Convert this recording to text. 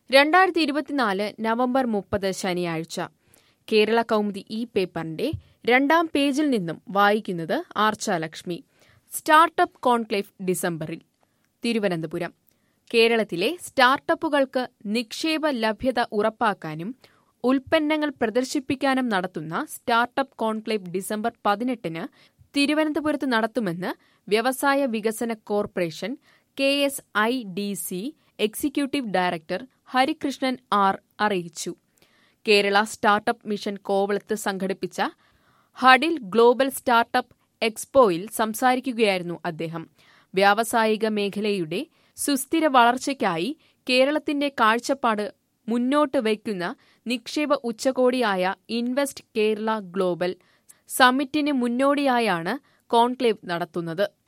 രണ്ടായിരത്തി ഇരുപത്തിനാല് നവംബർ മുപ്പത് ശനിയാഴ്ച കേരള കൗമുദി ഈ പേപ്പറിന്റെ രണ്ടാം പേജിൽ നിന്നും വായിക്കുന്നത് ആർച്ചാലക്ഷ്മി സ്റ്റാർട്ടപ്പ് കോൺക്ലേവ് ഡിസംബറിൽ തിരുവനന്തപുരം കേരളത്തിലെ സ്റ്റാർട്ടപ്പുകൾക്ക് നിക്ഷേപ ലഭ്യത ഉറപ്പാക്കാനും ഉൽപ്പന്നങ്ങൾ പ്രദർശിപ്പിക്കാനും നടത്തുന്ന സ്റ്റാർട്ടപ്പ് കോൺക്ലേവ് ഡിസംബർ പതിനെട്ടിന് തിരുവനന്തപുരത്ത് നടത്തുമെന്ന് വ്യവസായ വികസന corporation K S I D C executive director Harikrishnan R അറിയിച്ചു കേരള സ്റ്റാർട്ടപ്പ് മിഷൻ കോവളത്ത് സംഘടിപ്പിച്ച ഹഡിൽ ഗ്ലോബൽ സ്റ്റാർട്ടപ്പ് എക്സ്പോയിൽ സംസാരിക്കുകയായിരുന്നു അദ്ദേഹം വ്യാവസായിക മേഖലയുടെ സുസ്ഥിര വളർച്ചയ്ക്കായി കേരളത്തിന്റെ കാഴ്ചപ്പാട് മുന്നോട്ട് വയ്ക്കുന്ന നിക്ഷേപ ഉച്ചകോടിയായ ഇൻവെസ്റ്റ് കേരള ഗ്ലോബൽ സമ്മിറ്റിന് മുന്നോടിയായാണ് കോൺക്ലേവ് നടത്തുന്നത്